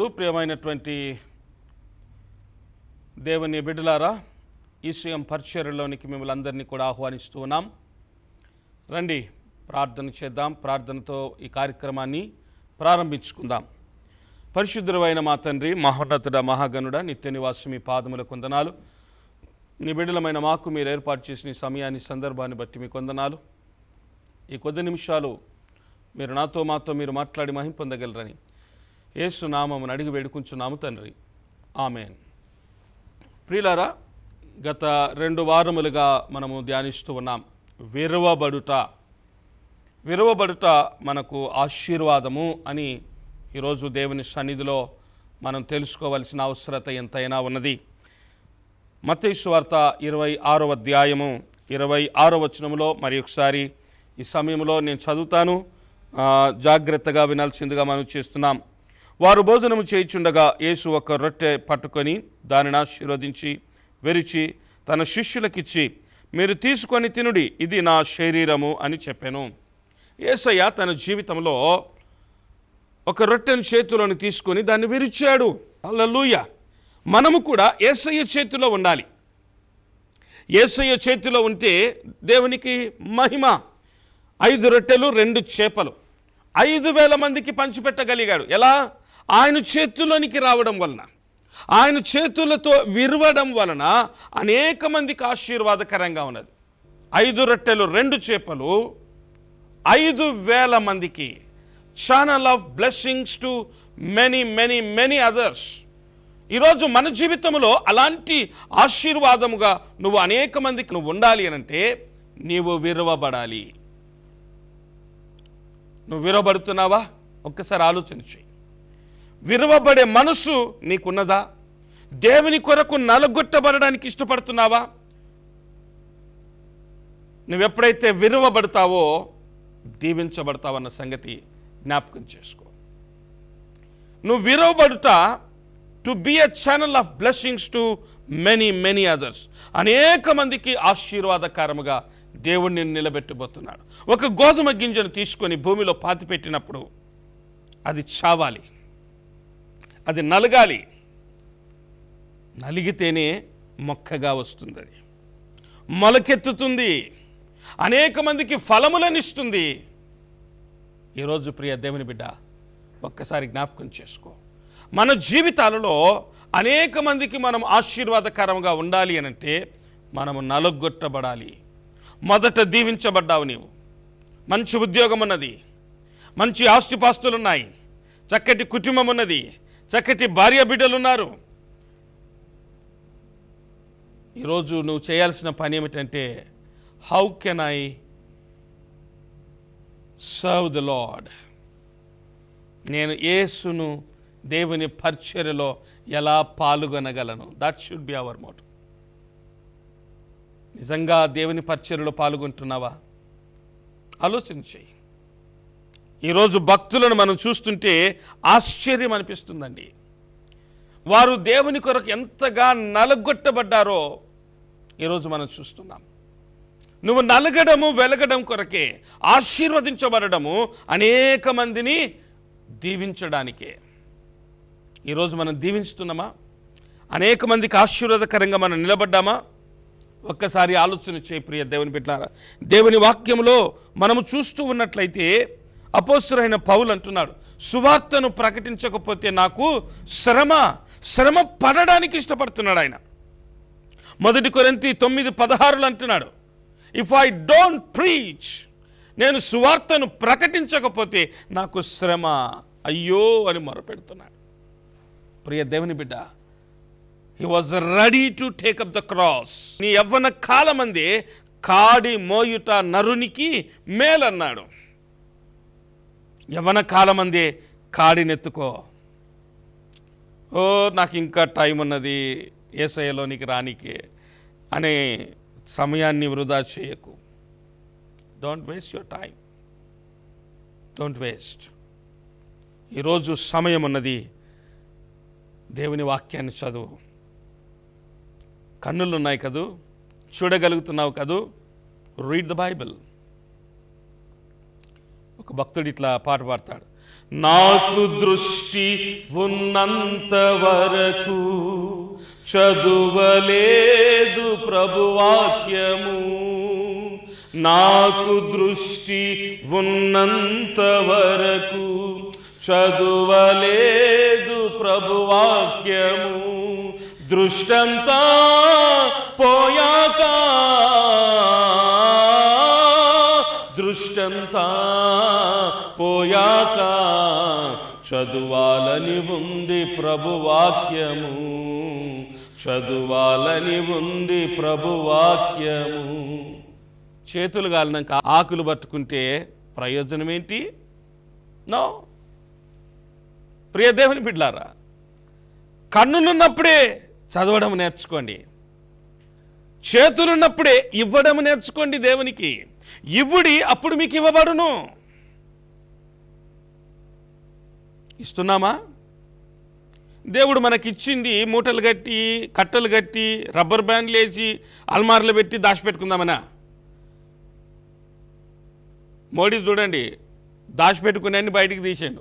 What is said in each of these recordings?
నందు ప్రియమైనటువంటి దేవుని బిడ్డలారా ఈసీఎం పరిచర్యలోనికి మిమ్మల్ని అందరినీ కూడా ఆహ్వానిస్తూ ఉన్నాం రండి ప్రార్థన చేద్దాం ప్రార్థనతో ఈ కార్యక్రమాన్ని ప్రారంభించుకుందాం పరిశుద్ధుడైన మా తండ్రి మహోన్నతుడ మహాగణుడ నిత్య నివాసం మీ పాదముల కొందనాలు నీ బిడ్డలమైన మాకు మీరు ఏర్పాటు చేసిన ఈ సమయాన్ని సందర్భాన్ని బట్టి మీ కొందనాలు ఈ కొద్ది నిమిషాలు మీరు నాతో మాతో మీరు మాట్లాడి మహిం పొందగలరని యేసు నామమును అడిగి వేడుకుంటున్నాము తండ్రి ఆమెన్ ప్రియులారా గత రెండు వారములుగా మనము ధ్యానిస్తూ ఉన్నాం విరవబడుట విరవబడుట మనకు ఆశీర్వాదము అని ఈరోజు దేవుని సన్నిధిలో మనం తెలుసుకోవలసిన అవసరత ఎంతైనా ఉన్నది మత్తయి వార్త ఇరవై ఆరవ అధ్యాయము ఇరవై ఆరో వచనములో మరి ఒకసారి ఈ సమయంలో నేను చదువుతాను ఆ, జాగ్రత్తగా వినాల్సిందిగా మనం చేస్తున్నాం వారు భోజనము చేయుచుండగా యేసు ఒక రొట్టె పట్టుకొని దానిని ఆశీర్వదించి విరిచి తన శిష్యులకిచ్చి మీరు తీసుకొని తినుడి ఇది నా శరీరము అని చెప్పాను యేసయ్య తన జీవితంలో ఒక రొట్టెను చేతిలోని తీసుకొని దాన్ని విరిచాడు అల్లూయ మనము కూడా ఏసయ్య చేతిలో ఉండాలి ఏసయ్య చేతిలో ఉంటే దేవునికి మహిమ ఐదు రొట్టెలు రెండు చేపలు ఐదు వేల మందికి పంచిపెట్టగలిగాడు ఎలా ఆయన చేతుల్లోనికి రావడం వలన ఆయన చేతులతో విరవడం వలన అనేక మందికి ఆశీర్వాదకరంగా ఉన్నది ఐదు రొట్టెలు రెండు చేపలు ఐదు వేల మందికి channel of blessings to many many many others ఈరోజు మన జీవితంలో అలాంటి ఆశీర్వాదముగా నువ్వు అనేక మందికి నువ్వు ఉండాలి అనంటే నీవు విరవబడాలి నువ్వు విరవబడుతున్నావా ఒక్కసారి ఆలోచన చేయి విరవబడే మనసు నీకున్నదా దేవుని కొరకు నలగొట్టబడడానికి ఇష్టపడుతున్నావా నువ్వెప్పుడైతే విరవబడతావో దీవించబడతావన్న సంగతి జ్ఞాపకం చేసుకో నువ్వు విరవబడుట to be a channel of blessings to many many others అనేక మందికి ఆశీర్వాదకరముగా దేవుడు నిన్ను నిలబెట్టబోతున్నాడు ఒక గోధుమ గింజను తీసుకొని భూమిలో పాతిపెట్టినప్పుడు అది చావాలి అది నలగాలి నలిగితేనే మొక్కగా వస్తుంది అది మొలకెత్తుతుంది అనేక మందికి ఫలములనిస్తుంది ఈరోజు ప్రియ దేవుని బిడ్డ ఒక్కసారి జ్ఞాపకం చేసుకో మన జీవితాలలో అనేక మందికి మనం ఆశీర్వాదకరంగా ఉండాలి అనంటే మనము నలగొట్టబడాలి మొదట దీవించబడ్డావు నీవు మంచి ఉద్యోగం ఉన్నది మంచి ఆస్తిపాస్తులు ఉన్నాయి చక్కటి కుటుంబం ఉన్నది చక్కటి భార్య బిడ్డలు ఉన్నారు ఈరోజు నువ్వు చేయాల్సిన పని ఏమిటంటే how can I serve the Lord నేను యేసును దేవుని పరిచర్యలో ఎలా పాల్గొనగలను that should be our motto నిజంగా దేవుని పరిచర్యలో పాల్గొంటున్నావా ఆలోచన చెయ్యి ఈరోజు భక్తులను మనం చూస్తుంటే ఆశ్చర్యం అనిపిస్తుందండి వారు దేవుని కొరకు ఎంతగా నలగొట్టబడ్డారో ఈరోజు మనం చూస్తున్నాం నువ్వు నలగడము వెలగడం కొరకే ఆశీర్వదించబడము అనేక మందిని దీవించడానికే ఈరోజు మనం దీవించుతున్నామా అనేక మందికి ఆశీర్వాదకరంగా మనం నిలబడ్డామా ఒక్కసారి ఆలోచన చేయి ప్రియ దేవుని బిడ్డారా దేవుని వాక్యంలో మనము చూస్తూ ఉన్నట్లయితే అపోస్తురైన పౌలు అంటున్నాడు సువార్తను ప్రకటించకపోతే నాకు శ్రమ శ్రమ పడడానికి ఇష్టపడుతున్నాడు ఆయన మొదటి కొరింతి తొమ్మిది పదహారులు అంటున్నాడు ఇఫ్ ఐ డోంట్ ప్రీచ్ నేను సువార్తను ప్రకటించకపోతే నాకు శ్రమ అయ్యో అని మొరపెడుతున్నాడు ప్రియ దేవుని బిడ్డ he was ready to take up the cross నీ యవ్వన కాలమందే కాడి మోయుట నరునికి మేలన్నాడు యవ్వన కాలమందే కాడినెత్తుకో ఓ నాకు ఇంకా టైం ఉన్నది ఏసఐలోనికి రానికే అనే సమయాన్ని వృధా చేయకు don't waste your time don't waste ఈరోజు సమయం ఉన్నది దేవుని వాక్యాన్ని చదువు కన్నులు ఉన్నాయి కదూ చూడగలుగుతున్నావు కదూ రీడ్ ద బైబిల్ ఒక భక్తుడు ఇట్లా పాట పాడతాడు నాకు దృష్టి ఉన్నంత వరకు చదువలేదు ప్రభువాక్యము నాకు దృష్టి ఉన్నంత వరకు చదువలేదు ప్రభువాక్యము దృష్టంతా పోయాక దృష్టంతా పోయాక చదువాలని ఉంది ప్రభువాక్యము చదువాలని ఉంది ప్రభువాక్యము చేతులు గాలినాక ఆకులు పట్టుకుంటే ప్రయోజనం ఏంటి నో ప్రియ దేవుని బిడ్లారా కన్నులున్నప్పుడే చదవడం నేర్చుకోండి చేతులున్నప్పుడే ఇవ్వడం నేర్చుకోండి దేవునికి ఇవ్వుడి అప్పుడు మీకు ఇవ్వబడును ఇస్తున్నామా దేవుడు మనకిచ్చింది మూటలు కట్టి కట్టలు కట్టి రబ్బర్ బ్యాండ్లు వేసి అల్మార్లు పెట్టి దాచిపెట్టుకుందామనా మోడీ చూడండి దాచిపెట్టుకుని అన్ని బయటికి తీసాడు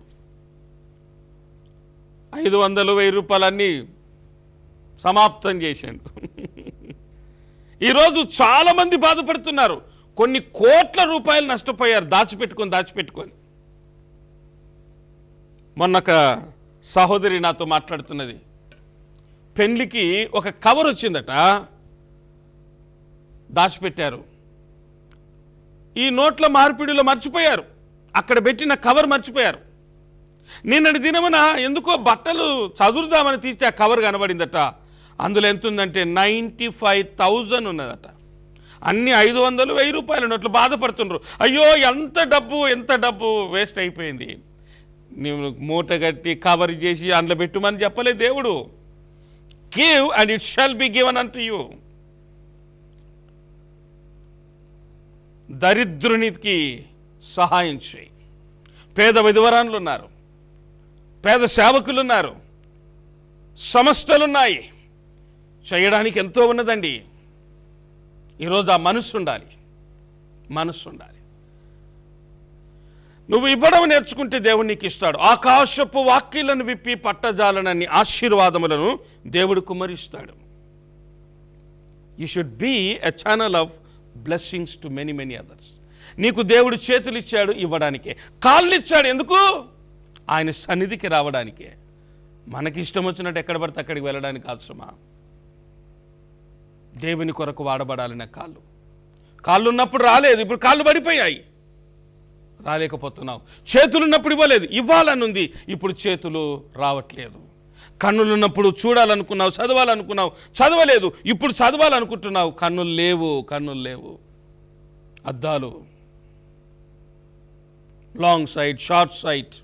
ఐదు వందలు వెయ్యి రూపాయలన్నీ సమాప్తం చేశాడు ఈరోజు చాలామంది బాధపడుతున్నారు కొన్ని కోట్ల రూపాయలు నష్టపోయారు దాచిపెట్టుకొని దాచిపెట్టుకొని మొన్నొక సహోదరి నాతో మాట్లాడుతున్నది పెళ్లికి ఒక కవర్ వచ్చిందట దాచిపెట్టారు ఈ నోట్ల మార్పిడిలో మర్చిపోయారు అక్కడ పెట్టిన కవర్ మర్చిపోయారు నిన్నటి దినమున ఎందుకో బట్టలు చదువుదామని తీస్తే ఆ కవర్ కనబడిందట అందులో ఎంత ఉందంటే నైంటీ ఫైవ్ థౌజండ్ ఉన్నదట అన్ని ఐదు వందలు వెయ్యి రూపాయలు నోట్లు బాధపడుతుండ్రు అయ్యో ఎంత డబ్బు ఎంత డబ్బు వేస్ట్ అయిపోయింది నీవు మూట కట్టి కవర్ చేసి అందులో పెట్టుమని చెప్పలే దేవుడు give and it shall be given అంటూ యూ దరిద్రునికి సహాయం చేయి పేద విధవరాన్లు ఉన్నారు పేద సేవకులు ఉన్నారు సంస్థలున్నాయి చేయడానికి ఎంతో ఉన్నదండి ఈరోజు ఆ మనస్సు ఉండాలి మనస్సు ఉండాలి నువ్వు ఇవ్వడం నేర్చుకుంటే దేవుడు నీకు ఇస్తాడు ఆకాశపు వాక్యలను విప్పి పట్టజాలనని ఆశీర్వాదములను దేవుడు కుమరిస్తాడు you should be a channel of blessings to many many others నీకు దేవుడు చేతులు ఇచ్చాడు ఇవ్వడానికే కాళ్ళు ఇచ్చాడు ఎందుకు ఆయన సన్నిధికి రావడానికే మనకి ఇష్టం వచ్చినట్టు ఎక్కడ పడితే అక్కడికి వెళ్ళడానికి కాదు సుమా దేవుని కొరకు వాడబడాలన్న కాళ్ళు కాళ్ళు ఉన్నప్పుడు రాలేదు ఇప్పుడు కాళ్ళు పడిపోయాయి రాలేకపోతున్నావు చేతులు ఉన్నప్పుడు ఇవ్వలేదు ఇవ్వాలని ఉంది ఇప్పుడు చేతులు రావట్లేదు కన్నులు ఉన్నప్పుడు చూడాలనుకున్నావు చదవాలనుకున్నావు చదవలేదు ఇప్పుడు చదవాలనుకుంటున్నావు కన్నులు లేవు కన్నులు లేవు అద్దాలు లాంగ్ సైట్ షార్ట్ సైట్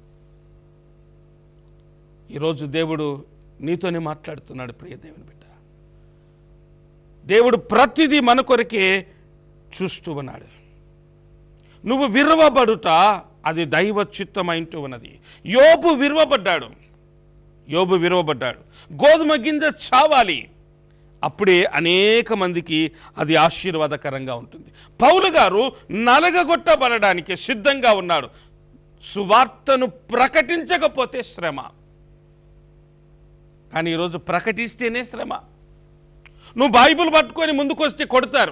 ఈరోజు దేవుడు నీతోనే మాట్లాడుతున్నాడు ప్రియ దేవుని బిడ్డ దేవుడు ప్రతిదీ మన కొరకే చూస్తూ ఉన్నాడు నువ్వు విరవబడుట అది దైవ చిత్తమైంటూ ఉన్నది యోబు విరవబడ్డాడు యోబు విరవబడ్డాడు గోధుమ గింజ చావాలి అప్పుడే అనేక మందికి అది ఆశీర్వాదకరంగా ఉంటుంది పౌలు గారు నలగగొట్టబడడానికి సిద్ధంగా ఉన్నాడు సువార్తను ప్రకటించకపోతే శ్రమ కానీ ఈరోజు ప్రకటిస్తేనే శ్రమ నువ్వు బైబిల్ పట్టుకొని ముందుకు వస్తే కొడతారు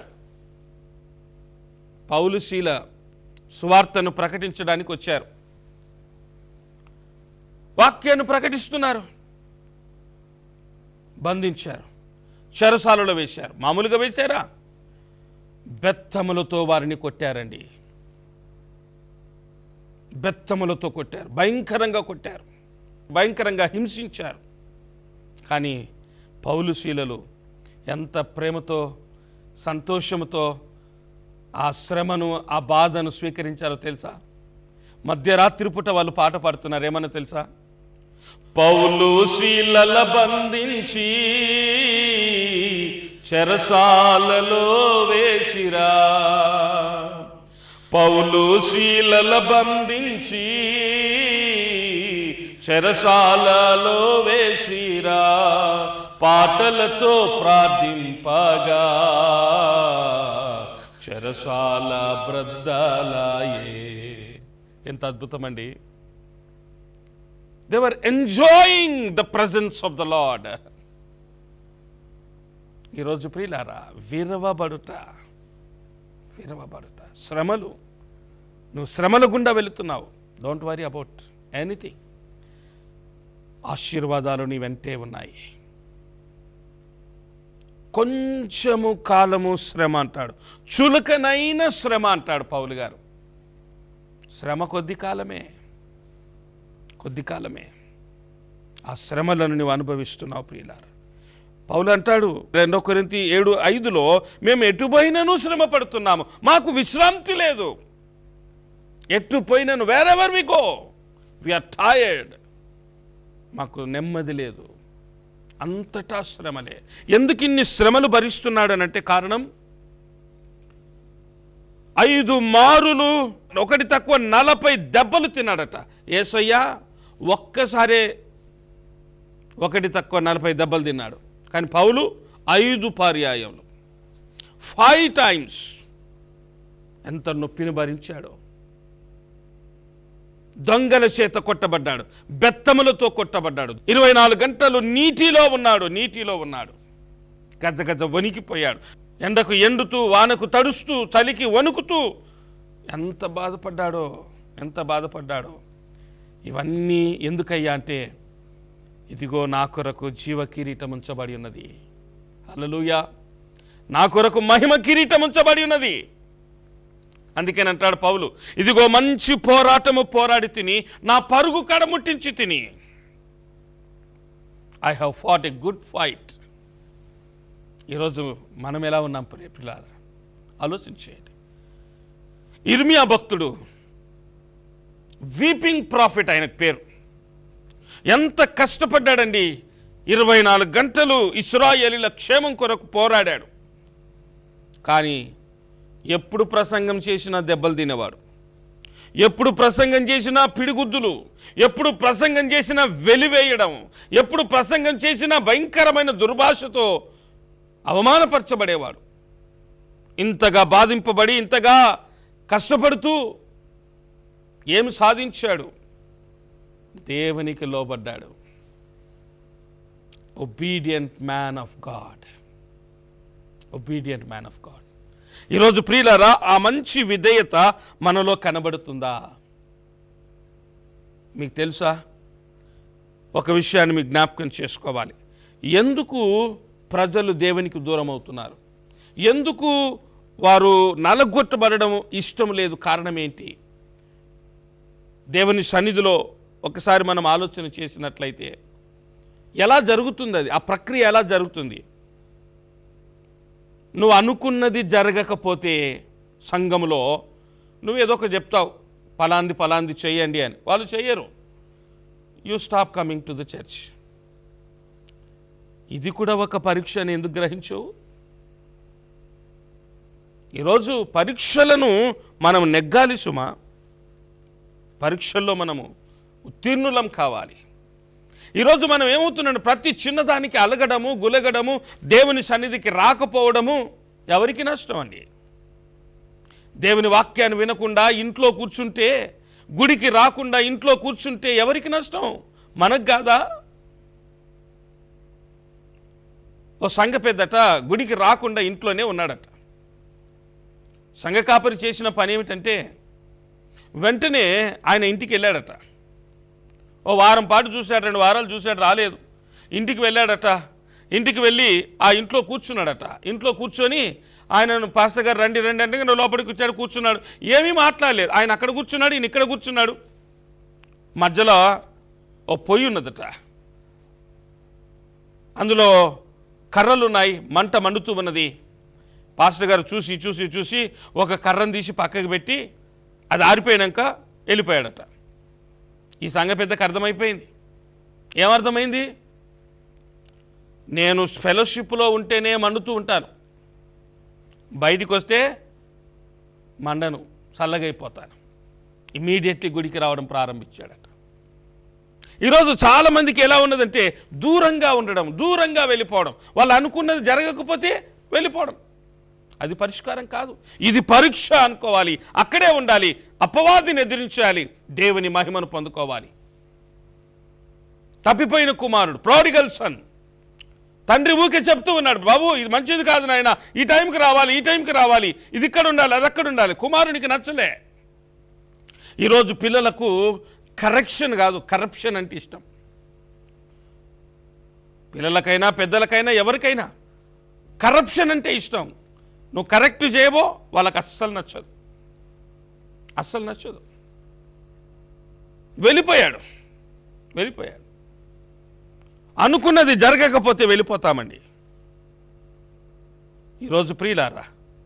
పౌలు శీల సువార్తను ప్రకటించడానికి వచ్చారు వాక్యాన్ని ప్రకటిస్తున్నారు బంధించారు చెరసాలలో వేశారు మామూలుగా వేశారా బెత్తములతో వారిని కొట్టారండి బెత్తములతో కొట్టారు భయంకరంగా కొట్టారు భయంకరంగా హింసించారు కానీ పౌలు శీలలు ఎంత ప్రేమతో సంతోషంతో ఆ శ్రమను ఆ బాధను స్వీకరించారో తెలుసా మధ్యరాత్రి పూట వాళ్ళు పాట పాడుతున్నారు ఏమన్నా తెలుసా పౌలు శీలల బంధించి చెరసాలలో వేసిరా పౌలు శీలల బంధించి చెరసాలలో వేసిరా పాటలతో ప్రార్థింపగా చెరసాల బ్రద్దలాయే ఎంత అద్భుతమండి they were enjoying the presence of the Lord ఈరోజు ప్రియులారా విరవబడుట విరవబడుట శ్రమలు నువ్వు శ్రమల గుండా వెళుతున్నావు డోంట్ వరీ అబౌట్ ఎనీథింగ్ ఆశీర్వాదాలు నీ వెంటే ఉన్నాయి కొంచెము కాలము శ్రమ అంటాడు చులకనైన శ్రమ అంటాడు పౌలు గారు శ్రమ కొద్ది కాలమే కొద్ది కాలమే ఆ శ్రమలను నువ్వు అనుభవిస్తున్నావు ప్రియులారా పౌలు అంటాడు రెండో కొరింతి ఏడు ఐదులో మేము ఎటు పోయినను శ్రమ పడుతున్నాము మాకు విశ్రాంతి లేదు ఎటు పోయినను wherever we go are tired మాకు నెమ్మది లేదు అంతటా శ్రమలే ఎందుకు ఇన్ని శ్రమలు భరిస్తున్నాడు అని అంటే కారణం ఐదు మారులు ఒకటి తక్కువ నలభై దెబ్బలు తిన్నాడట ఏసయ్యా ఒక్కసారే ఒకటి తక్కువ నలభై దెబ్బలు తిన్నాడు కానీ పౌలు ఐదు పర్యాయములు ఫైవ్ టైమ్స్ ఎంత నొప్పిని భరించాడో దొంగల చేత కొట్టబడ్డాడు బెత్తములతో కొట్టబడ్డాడు ఇరవై నాలుగు గంటలు నీటిలో ఉన్నాడు నీటిలో ఉన్నాడు గజ గజ వణికిపోయాడు ఎండకు ఎండుతూ వానకు తడుస్తూ చలికి వణుకుతూ ఎంత బాధపడ్డాడో ఎంత బాధపడ్డాడో ఇవన్నీ ఎందుకయ్యా అంటే ఇదిగో నా కొరకు జీవ కిరీటం ఉంచబడి ఉన్నది హల్లెలూయా నా కొరకు మహిమ కిరీటం ఉంచబడి ఉన్నది అందుకేనంటాడు పౌలు ఇదిగో మంచి పోరాటము పోరాడి తిని నా పరుగు కడముట్టించి తిని I have fought a good fight ఈరోజు మనం ఎలా ఉన్నాం ప్రియ పిల్లారా ఆలోచించేయండి ఇర్మియా భక్తుడు వీపింగ్ ప్రాఫిట్ ఆయన పేరు ఎంత కష్టపడ్డాడండి ఇరవై నాలుగు గంటలు ఇస్రాయేలీల క్షేమం కొరకు పోరాడాడు కానీ ఎప్పుడు ప్రసంగం చేసినా దెబ్బలు తినేవాడు ఎప్పుడు ప్రసంగం చేసినా పిడిగుద్దులు ఎప్పుడు ప్రసంగం చేసినా వెలివేయడం ఎప్పుడు ప్రసంగం చేసినా భయంకరమైన దుర్భాషతో అవమానపరచబడేవాడు ఇంతగా బాధింపబడి ఇంతగా కష్టపడుతూ ఏమి సాధించాడు దేవునికి లోబడ్డాడు obedient man of God obedient man of God ఈరోజు ప్రియులరా ఆ మంచి విధేయత మనలో కనబడుతుందా మీకు తెలుసా ఒక విషయాన్ని మీకు జ్ఞాపకం చేసుకోవాలి ఎందుకు ప్రజలు దేవునికి దూరం అవుతున్నారు ఎందుకు వారు నలగొట్టబడడం ఇష్టం లేదు కారణం ఏంటి దేవుని సన్నిధిలో ఒకసారి మనం ఆలోచన చేసినట్లయితే ఎలా జరుగుతుంది అది ఆ ప్రక్రియ ఎలా జరుగుతుంది నువ్వు అనుకున్నది జరగకపోతే సంఘములో నువ్వు ఏదో ఒక చెప్తావు పలాంది పలాంది చెయ్యండి అని వాళ్ళు చెయ్యరు you stop coming to the church ఇది కూడా ఒక పరీక్ష అని ఎందుకు గ్రహించవు ఈరోజు పరీక్షలను మనం నెగ్గాలి సుమా పరీక్షల్లో మనము ఉత్తీర్ణులం కావాలి ఈరోజు మనం ఏమవుతున్నాడు ప్రతి చిన్నదానికి అలగడము గులగడము దేవుని సన్నిధికి రాకపోవడము ఎవరికి నష్టం అండి దేవుని వాక్యాన్ని వినకుండా ఇంట్లో కూర్చుంటే గుడికి రాకుండా ఇంట్లో కూర్చుంటే ఎవరికి నష్టం మనకు కాదా ఓ సంఘ పెద్దట గుడికి రాకుండా ఇంట్లోనే ఉన్నాడట సంఘ కాపరి చేసిన పని ఏమిటంటే వెంటనే ఆయన ఇంటికి వెళ్ళాడట ఓ వారం పాటు చూశాడు రెండు వారాలు చూశాడు రాలేదు ఇంటికి వెళ్ళాడట ఇంటికి వెళ్ళి ఆ ఇంట్లో కూర్చున్నాడట ఇంట్లో కూర్చొని ఆయనను పాస్టర్ గారు రండి రండి అంటే నువ్వు లోపలికి వచ్చాడు కూర్చున్నాడు ఏమీ మాట్లాడలేదు ఆయన అక్కడ కూర్చున్నాడు ఈయన ఇక్కడ కూర్చున్నాడు మధ్యలో ఓ పొయ్యి ఉన్నదట అందులో కర్రలు ఉన్నాయి మంట మండుతూ ఉన్నది పాస్టర్ గారు చూసి చూసి చూసి ఒక కర్రను తీసి పక్కకి పెట్టి అది ఆరిపోయాక వెళ్ళిపోయాడట ఈ సంఘ పెద్దకు అర్థమైపోయింది ఏమర్థమైంది నేను ఫెలోషిప్లో ఉంటేనే మండుతూ ఉంటాను బయటికి వస్తే మండను చల్లగైపోతాను ఇమీడియట్లీ గుడికి రావడం ప్రారంభించాడట ఈరోజు చాలామందికి ఎలా ఉన్నదంటే దూరంగా ఉండడం దూరంగా వెళ్ళిపోవడం వాళ్ళు అనుకున్నది జరగకపోతే వెళ్ళిపోవడం అది పరిష్కారం కాదు ఇది పరీక్ష అనుకోవాలి అక్కడే ఉండాలి అపవాదిని ఎదిరించాలి దేవుని మహిమను పొందుకోవాలి తప్పిపోయిన కుమారుడు ప్రాడిగల్ సన్ తండ్రి ఊకే చెప్తూ ఉన్నాడు బాబు ఇది మంచిది కాదు నాయన ఈ టైంకి రావాలి ఈ టైంకి రావాలి ఇది ఇక్కడ ఉండాలి అది అక్కడ ఉండాలి కుమారునికి నచ్చలే ఈరోజు పిల్లలకు కరెక్షన్ కాదు కరప్షన్ అంటే ఇష్టం పిల్లలకైనా పెద్దలకైనా ఎవరికైనా కరప్షన్ అంటే ఇష్టం నువ్వు కరెక్ట్ చేయబో వాళ్ళకి అస్సలు నచ్చదు అస్సలు నచ్చదు వెళ్ళిపోయాడు వెళ్ళిపోయాడు అనుకున్నది జరగకపోతే వెళ్ళిపోతామండి ఈరోజు ప్రియులారా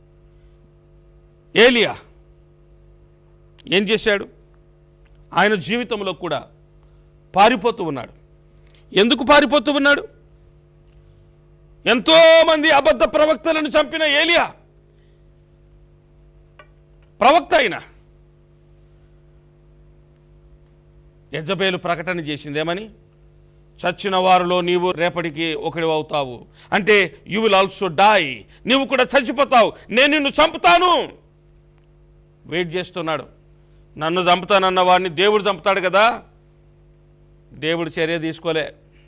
ఏలియా ఏం చేశాడు ఆయన జీవితంలో కూడా పారిపోతూ ఉన్నాడు ఎందుకు పారిపోతూ ఉన్నాడు ఎంతోమంది అబద్ధ ప్రవక్తలను చంపిన ఏలియా ప్రవక్త అయిన యజబేలు ప్రకటన చేసింది ఏమని చచ్చిన వారిలో నీవు రేపటికి ఒకటి అవుతావు అంటే యు విల్ ఆల్సో డై నీవు కూడా చచ్చిపోతావు నేను నిన్ను చంపుతాను వెయిట్ చేస్తున్నాడు నన్ను చంపుతానన్న వాడిని దేవుడు చంపుతాడు కదా దేవుడు చర్య తీసుకోలే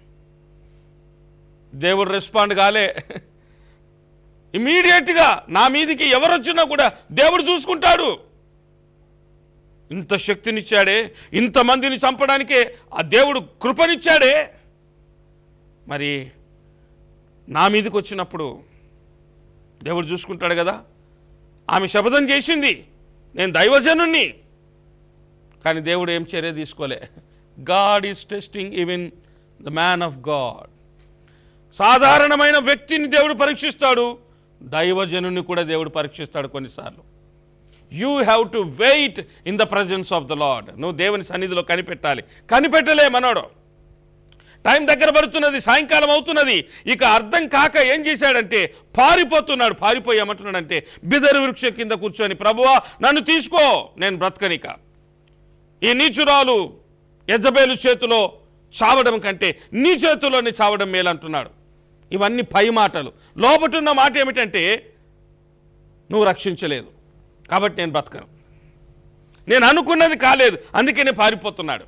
దేవుడు రెస్పాండ్ కాలే ఇమీడియట్గా నా మీదికి ఎవరు వచ్చినా కూడా దేవుడు చూసుకుంటాడు ఇంత శక్తినిచ్చాడే ఇంతమందిని చంపడానికే ఆ దేవుడు కృపనిచ్చాడే మరి నా మీదకి వచ్చినప్పుడు దేవుడు చూసుకుంటాడు కదా ఆమె శపథం చేసింది నేను దైవజనుణ్ణి కానీ దేవుడు ఏం చర్య తీసుకోలే God is testing even the man of God సాధారణమైన వ్యక్తిని దేవుడు పరీక్షిస్తాడు దైవజనుని కూడా దేవుడు పరీక్షిస్తాడు కొన్నిసార్లు you have to wait in the presence of the Lord నువ్వు దేవుని సన్నిధిలో కనిపెట్టాలి కనిపెట్టలే మనోడు టైం దగ్గర పడుతున్నది సాయంకాలం అవుతున్నది ఇక అర్థం కాక ఏం చేశాడంటే పారిపోతున్నాడు పారిపోయామంటున్నాడంటే బిదరు వృక్షం కింద కూర్చొని ప్రభువా నన్ను తీసుకో నేను బ్రతకనిక ఈ నీచురాలు యజబేలు చేతిలో చావడం కంటే నీ చేతిలోనే చావడం మేలంటున్నాడు ఇవన్నీ పై మాటలు లోపటున్న మాట ఏమిటంటే నువ్వు రక్షించలేదు కాబట్టి నేను బ్రతకను నేను అనుకున్నది కాలేదు అందుకే నేను పారిపోతున్నాడు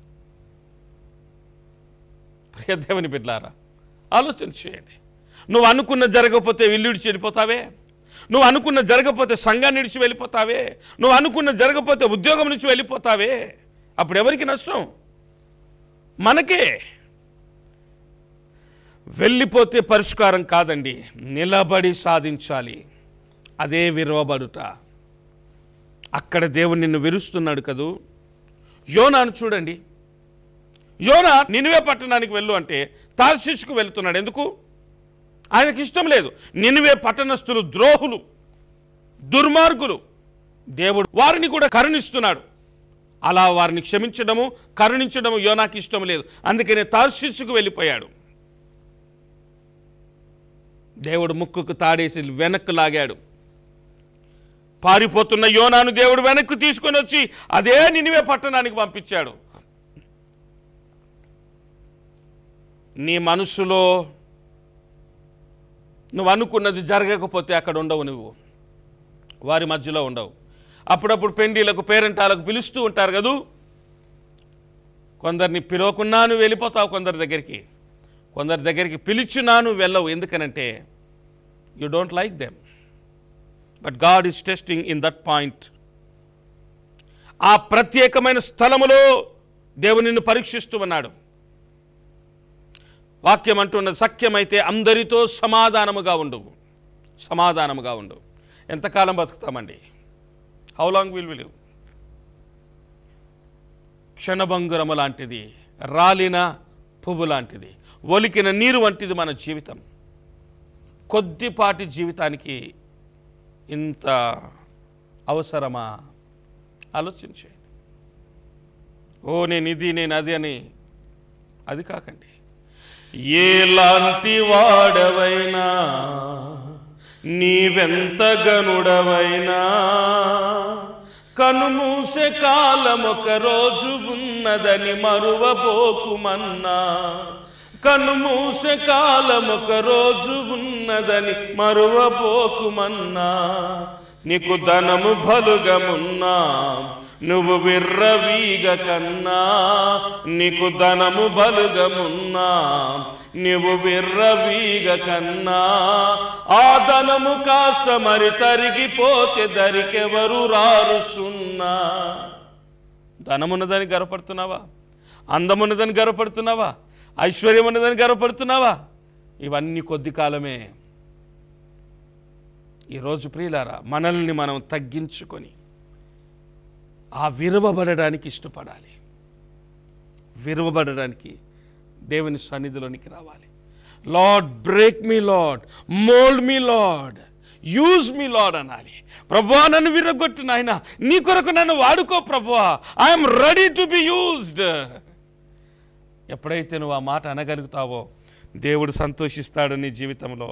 ప్రియ దేవుని బిడ్లారా ఆలోచన చేయండి నువ్వు అనుకున్న జరగకపోతే ఇల్లు చెడిపోతావే నువ్వు అనుకున్న జరగకపోతే సంఘాన్ని విడిచి వెళ్ళిపోతావే నువ్వు అనుకున్న జరగకపోతే ఉద్యోగం నుంచి వెళ్ళిపోతావే అప్పుడు ఎవరికి నష్టం మనకే వెళ్ళిపోతే పరిష్కారం కాదండి నిలబడి సాధించాలి అదే విరవబడుట అక్కడ దేవుడు నిన్ను విరుస్తున్నాడు కదూ యోనాను చూడండి యోనా నినివే పట్టణానికి వెళ్ళు అంటే తార్షిష్కు వెళ్తున్నాడు ఎందుకు ఆయనకి ఇష్టం లేదు నినివే పట్టణస్థులు ద్రోహులు దుర్మార్గులు దేవుడు వారిని కూడా కరుణిస్తున్నాడు అలా వారిని క్షమించడము కరుణించడము యోనాకి ఇష్టం లేదు అందుకనే తార్షిష్కు వెళ్ళిపోయాడు దేవుడు ముక్కుకు తాడేసి వెనక్కు లాగాడు పారిపోతున్న యోనాను దేవుడు వెనక్కు తీసుకొని వచ్చి అదే నినివే పట్టణానికి పంపించాడు నీ మనసులో నువ్వు అనుకున్నది జరగకపోతే అక్కడ ఉండవు నువ్వు వారి మధ్యలో ఉండవు అప్పుడప్పుడు పెండిలకు పేరెంటాలకు పిలుస్తూ ఉంటారు కదూ కొందరిని పిలవకున్నా నువ్వు వెళ్ళిపోతావు కొందరి దగ్గరికి కొందరి దగ్గరికి పిలిచినా నువ్వు వెళ్ళవు ఎందుకనంటే you don't like them but God is testing in that point ఆ ప్రత్యేకమైన స్థలములో దేవుడు నిన్ను పరీక్షిస్తూ ఉన్నాడు వాక్యం అంటున్నది సఖ్యమైతే అందరితో సమాధానముగా ఉండవు సమాధానముగా ఉండవు ఎంతకాలం బతుకుతామండి హౌ లాంగ్ విల్ విల్ క్షణభంగురము లాంటిది రాలిన పువ్వు లాంటిది ఒలికిన నీరు వంటిది మన జీవితం కొద్దిపాటి జీవితానికి ఇంత అవసరమా ఆలోచించేయండి ఓ నేను ఇది నేను అది అని అది కాకండి ఎలాంటి వాడవైనా నీవెంత గనుడవైనా కనుమూసే కాలం ఒక రోజు ఉన్నదని మరువబోకుమన్నా కనుమూసే కాలం ఒక రోజు ఉన్నదని మరువబోకుమన్నా నీకు ధనము బలుగమున్నా నువ్వు విర్రవీగ కన్నా నీకు ధనము బలుగమున్నా నువ్వు విర్రవీగ కన్నా ఆ ధనము కాస్త మరి తరిగిపోతే దరికెవరు రారు సున్నా ధనమున్నదని గర్వపడుతున్నావా అందమున్నదని గర్వపడుతున్నావా ఐశ్వర్యం ఉన్నదని గర్వపడుతున్నావా ఇవన్నీ కొద్ది కాలమే ఈరోజు ప్రియులారా మనల్ని మనం తగ్గించుకొని ఆ విరవబడడానికి ఇష్టపడాలి విరవబడడానికి దేవుని సన్నిధిలోనికి రావాలి Lord break me Lord mould me Lord use me Lord అనాలి ప్రభువా నన్ను విరగొట్టు నాయన నీ కొరకు నన్ను వాడుకో ప్రభువా I'm ready to be used ఎప్పుడైతే నువ్వు ఆ మాట అనగలుగుతావో దేవుడు సంతోషిస్తాడు నీ జీవితంలో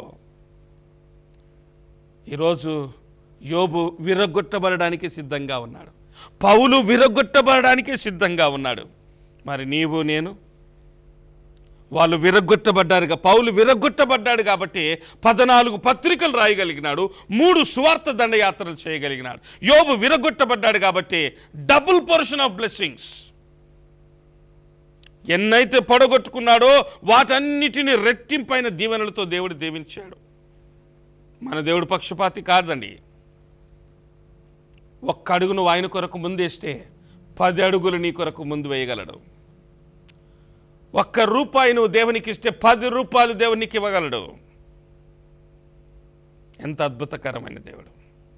ఈరోజు యోబు విరగొట్టబడడానికి సిద్ధంగా ఉన్నాడు పౌలు విరగొట్టబడడానికి సిద్ధంగా ఉన్నాడు మరి నీవు నేను వాళ్ళు విరగొట్టబడ్డారుగా పౌలు విరగొట్టబడ్డాడు కాబట్టి పద్నాలుగు పత్రికలు రాయగలిగినాడు మూడు సువార్త దండయాత్రలు చేయగలిగినాడు యోబు విరగొట్టబడ్డాడు కాబట్టి డబుల్ పోర్షన్ ఆఫ్ బ్లెస్సింగ్స్ ఎన్నైతే పడగొట్టుకున్నాడో వాటన్నిటిని రెట్టింపైన దీవెనలతో దేవుడు దీవించాడు మన దేవుడు పక్షపాతి కాదండి ఒక్క అడుగు నువ్వు ఆయన కొరకు ముందేస్తే పది అడుగులు నీ కొరకు ముందు వేయగలడు ఒక్క రూపాయి నువ్వు దేవునికి ఇస్తే పది రూపాయలు దేవునికి ఇవ్వగలడు ఎంత అద్భుతకరమైన దేవుడు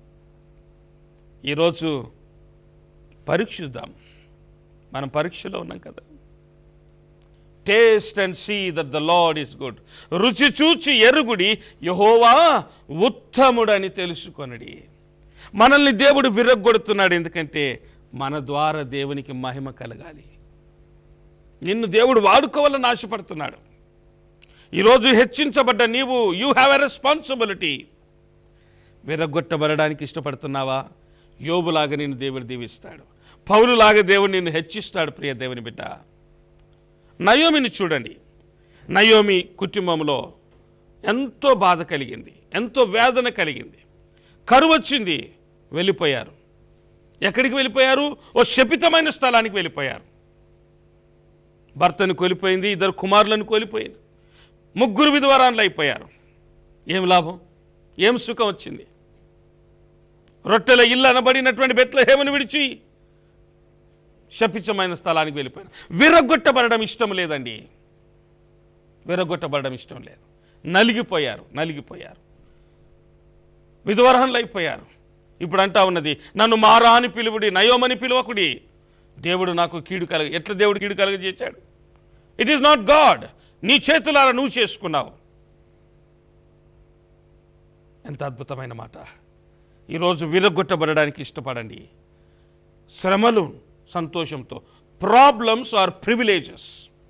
ఈరోజు పరీక్షిద్దాం మనం పరీక్షలో ఉన్నాం కదా taste and see that the Lord is good రుచి చూచి ఎరుగుడి యహోవా ఉత్తముడని తెలుసుకొనడి మనల్ని దేవుడు విరగ్గొడుతున్నాడు ఎందుకంటే మన ద్వారా దేవునికి మహిమ కలగాలి నిన్ను దేవుడు వాడుకోవాలని ఆశపడుతున్నాడు ఈరోజు హెచ్చించబడ్డ నీవు యూ హ్యావ్ ఎ రెస్పాన్సిబిలిటీ విరగొట్టబడడానికి ఇష్టపడుతున్నావా యోబులాగా నిన్ను దేవుడు దీవిస్తాడు పౌలులాగా దేవుడు నిన్ను హెచ్చిస్తాడు ప్రియ దేవుని బిడ్డ నయోమిని చూడండి నయోమి కుటుంబంలో ఎంతో బాధ కలిగింది ఎంతో వేదన కలిగింది కరువు వచ్చింది వెళ్ళిపోయారు ఎక్కడికి వెళ్ళిపోయారు ఓ శపితమైన స్థలానికి వెళ్ళిపోయారు భర్తను కోల్పోయింది ఇద్దరు కుమారులను కోల్పోయింది ముగ్గురు విధవరాన్లు అయిపోయారు ఏం లాభం ఏం సుఖం వచ్చింది రొట్టెల ఇల్లు అనబడినటువంటి బెత్లహేమను విడిచి శపితమైన స్థలానికి వెళ్ళిపోయారు విరగొట్టబడడం ఇష్టం లేదండి విరగొట్టబడడం ఇష్టం లేదు నలిగిపోయారు నలిగిపోయారు విధవరహంలు అయిపోయారు ఇప్పుడు అంటా ఉన్నది నన్ను మారా అని పిలువుడి నయోమని పిలువకుడి దేవుడు నాకు కీడు కలగ ఎట్లా దేవుడు కీడు కలగ చేశాడు ఇట్ ఈస్ నాట్ గాడ్ నీ చేతులారా నువ్వు చేసుకున్నావు ఎంత అద్భుతమైన మాట ఈరోజు విరగొట్టబడడానికి ఇష్టపడండి శ్రమలు సంతోషంతో ప్రాబ్లమ్స్ ఆర్ ప్రివిలేజెస్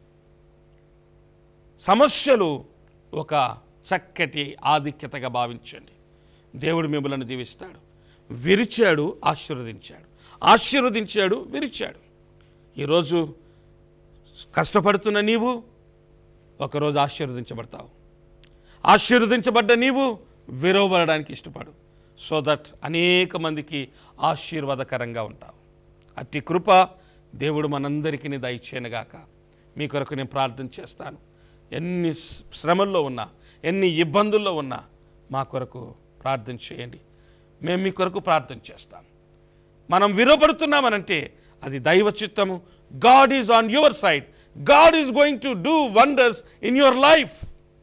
సమస్యలు ఒక చక్కటి ఆధిక్యతగా భావించండి దేవుడు మిమ్మల్ని దీవిస్తాడు విరిచాడు ఆశీర్వదించాడు ఆశీర్వదించాడు విరిచాడు ఈరోజు కష్టపడుతున్న నీవు ఒకరోజు ఆశీర్వదించబడతావు ఆశీర్వదించబడ్డ నీవు విరవబడడానికి ఇష్టపడు సో దట్ అనేక మందికి ఆశీర్వాదకరంగా ఉంటావు అట్టి కృప దేవుడు మనందరికీ దయచేయనుగాక మీ కొరకు నేను ప్రార్థన చేస్తాను ఎన్ని శ్రమల్లో ఉన్నా ఎన్ని ఇబ్బందుల్లో ఉన్నా మా కొరకు ప్రార్థన చేయండి మేము మీ కొరకు ప్రార్థన చేస్తాం మనం విరవబడుతున్నామనంటే అది దైవ చిత్తము God is on your side God is going to do wonders in your life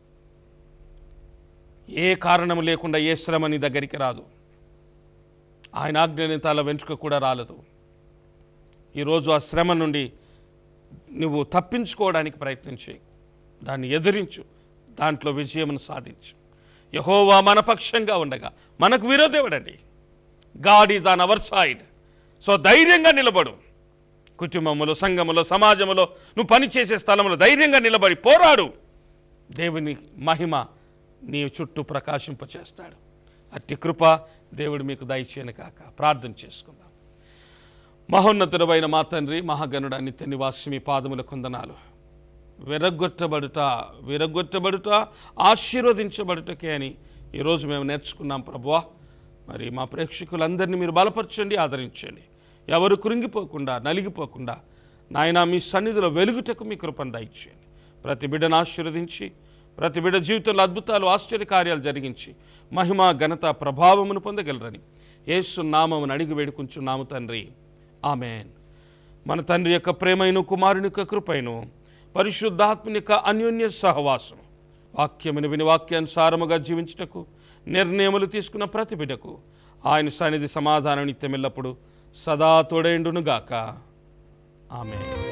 ఏ కారణం లేకుండా ఏ శ్రమ నీ దగ్గరికి రాదు ఆయన ఆజ్ఞని తల వెంట్రుక కూడా రాలదు ఈరోజు ఆ శ్రమ నుండి నువ్వు తప్పించుకోవడానికి ప్రయత్నించి దాన్ని ఎదిరించు దాంట్లో విజయమును సాధించు యహోవా మన పక్షంగా ఉండగా మనకు విరోధేవుడండి God is on our side so ధైర్యంగా నిలబడు కుటుంబములో సంఘములో సమాజంలో నువ్వు పనిచేసే స్థలంలో ధైర్యంగా నిలబడి పోరాడు దేవుని మహిమ నీ చుట్టూ ప్రకాశింపచేస్తాడు అట్టి కృప దేవుడు మీకు దయచేయను కాక ప్రార్థన చేసుకుందాం మహోన్నతుడమైన మా తండ్రి మహాగణుడ నిత్య నివాసి మీ పాదముల కొందనాలు విరగొట్టబడుట విరగొట్టబడుట ఆశీర్వదించబడుటకే అని ఈరోజు మేము నేర్చుకున్నాం ప్రభువా మరి మా ప్రేక్షకులందరినీ మీరు బలపరచండి ఆదరించండి ఎవరు కృంగిపోకుండా నలిగిపోకుండా నాయన మీ సన్నిధిలో వెలుగుటకు మీ కృపను దయచేయండి ప్రతి బిడ్డను ఆశీర్వదించి ప్రతి బిడ్డ జీవితంలో అద్భుతాలు ఆశ్చర్యకార్యాలు జరిగించి మహిమ ఘనత ప్రభావమును పొందగలరని యేసు నామమును అడిగి వేడుకుంటున్నాము తండ్రి ఆమెన్ మన తండ్రి యొక్క ప్రేమైన కుమారుని యొక్క కృపైను పరిశుద్ధాత్మని యొక్క అన్యోన్య సహవాసం వాక్యమును విని వాక్యానుసారముగా జీవించుటకు నిర్ణయములు తీసుకున్న ప్రతి బిడ్డకు ఆయన సన్నిధి సమాధానం నిత్యమెల్లప్పుడు సదా తోడైండునుగాక ఆమె